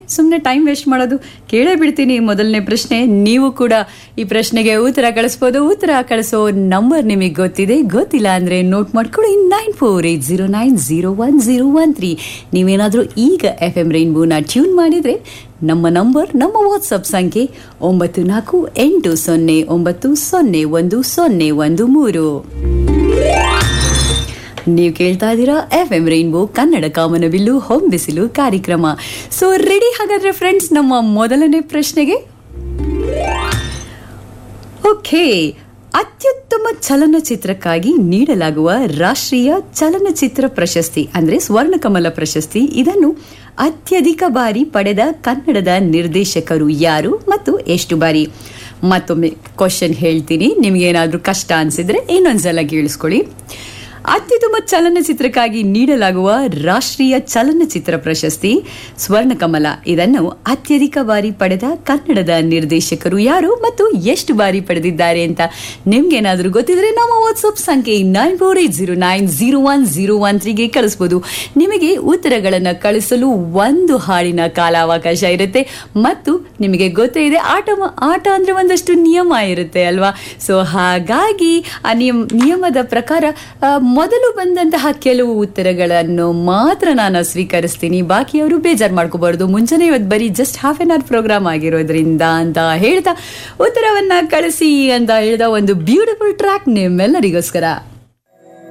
ಸುಮ್ಮನೆ time waste ಮಾಡೋದು ಕೇಳೇ ಬಿಡ್ತೀನಿ ಮೊದಲನೇ ಪ್ರಶ್ನೆ ನೀವು ಕೂಡ ಈ ಪ್ರಶ್ನೆಗೆ ಉತ್ತರ ಕಳಿಸ್ಬೋದು ಉತ್ತರ ಕಳಿಸೋ ನಂಬರ್ ನಿಮಗೆ ಗೊತ್ತಿದೆ ಗೊತ್ತಿಲ್ಲ ಅಂದ್ರೆ ನೋಟ್ ಮಾಡ್ಕೊಳ್ಳಿ nine four eight zero nine zero one zero one three ನೀವೇನಾದರೂ ಈಗ ಎಫ್ ಎಂ ರೈನ್ಬೋನ ಟ್ಯೂನ್ ಮಾಡಿದ್ರೆ ನಮ್ಮ ನಂಬರ್ ನಮ್ಮ ವಾಟ್ಸಪ್ ಸಂಖ್ಯೆ ಒಂಬತ್ತು ನಾಲ್ಕು ಎಂಟು ಸೊನ್ನೆ ಒಂಬತ್ತು ಸೊನ್ನೆ ಒಂದು ಸೊನ್ನೆ ಒಂದು ಮೂರು ನೀವು ಕೇಳ್ತಾ ಇದ್ದೀರಾ ಎಫ್ ಎಂ ರೈನ್ಬೋ ಕನ್ನಡ ಕಾಮನಬಿಲ್ಲು ಹೊಂಬಿಸಿಲು ಕಾರ್ಯಕ್ರಮ ಸೊ ರೆಡಿ ಹಾಗಾದ್ರೆ ಫ್ರೆಂಡ್ಸ್ ನಮ್ಮ ಮೊದಲನೇ ಪ್ರಶ್ನೆಗೆ ಓಕೆ ಅತ್ಯುತ್ತಮ ಚಲನಚಿತ್ರಕ್ಕಾಗಿ ನೀಡಲಾಗುವ ರಾಷ್ಟ್ರೀಯ ಚಲನಚಿತ್ರ ಪ್ರಶಸ್ತಿ ಅಂದ್ರೆ ಸ್ವರ್ಣಕಮಲ ಪ್ರಶಸ್ತಿ ಇದನ್ನು ಅತ್ಯಧಿಕ ಬಾರಿ ಪಡೆದ ಕನ್ನಡದ ನಿರ್ದೇಶಕರು ಯಾರು ಮತ್ತು ಎಷ್ಟು ಬಾರಿ ಮತ್ತೊಮ್ಮೆ ಕ್ವಶನ್ ಹೇಳ್ತೀನಿ ನಿಮ್ಗೇನಾದ್ರೂ ಕಷ್ಟ ಅನ್ಸಿದ್ರೆ ಇನ್ನೊಂದ್ಸಲ ಕೇಳಿಸ್ಕೊಳ್ಳಿ ಅತ್ಯುತ್ತಮ ಚಲನಚಿತ್ರಕ್ಕಾಗಿ ನೀಡಲಾಗುವ ರಾಷ್ಟ್ರೀಯ ಚಲನಚಿತ್ರ ಪ್ರಶಸ್ತಿ ಸ್ವರ್ಣಕಮಲ ಇದನ್ನು ಅತ್ಯಧಿಕ ಬಾರಿ ಪಡೆದ ಕನ್ನಡದ ನಿರ್ದೇಶಕರು ಯಾರು ಮತ್ತು ಎಷ್ಟು ಬಾರಿ ಪಡೆದಿದ್ದಾರೆ ಅಂತ ನಿಮ್ಗೇನಾದ್ರೂ ಗೊತ್ತಿದ್ರೆ ನಮ್ಮ ವಾಟ್ಸಪ್ ಸಂಖ್ಯೆ nine four eight zero nine zero one zero one ತ್ರೀಗೆ ಕಳಿಸ್ಬೋದು ನಿಮಗೆ ಉತ್ತರಗಳನ್ನು ಕಳಿಸಲು ಒಂದು ಹಾಡಿನ ಕಾಲಾವಕಾಶ ಇರುತ್ತೆ ಮತ್ತು ನಿಮಗೆ ಗೊತ್ತೇ ಇದೆ ಆಟ ಆಟ ಅಂದ್ರೆ ಒಂದಷ್ಟು ನಿಯಮ ಇರುತ್ತೆ ಅಲ್ವಾ ಸೊ ಹಾಗಾಗಿ ಆ ನಿಯಮ ನಿಯಮದ ಪ್ರಕಾರ ಆ, ಮೊದಲು ಬಂದಂತಹ ಕೆಲವು ಉತ್ತರಗಳನ್ನು ಮಾತ್ರ ನಾನು ಸ್ವೀಕರಿಸ್ತೀನಿ ಬಾಕಿಯವರು ಬೇಜಾರು ಮಾಡ್ಕೋಬಾರ್ದು ಮುಂಚೆನೇ ಇವತ್ತು ಬರೀ just half an hour programme ಆಗಿರೋದ್ರಿಂದ ಅಂತ ಹೇಳ್ತಾ ಉತ್ತರವನ್ನ ಕಳಿಸಿ ಅಂತ ಹೇಳಿದ ಒಂದು ಬ್ಯೂಟಿಫುಲ್ ಟ್ರ್ಯಾಕ್ ನಿಮ್ಮೆಲ್ಲರಿಗೋಸ್ಕರ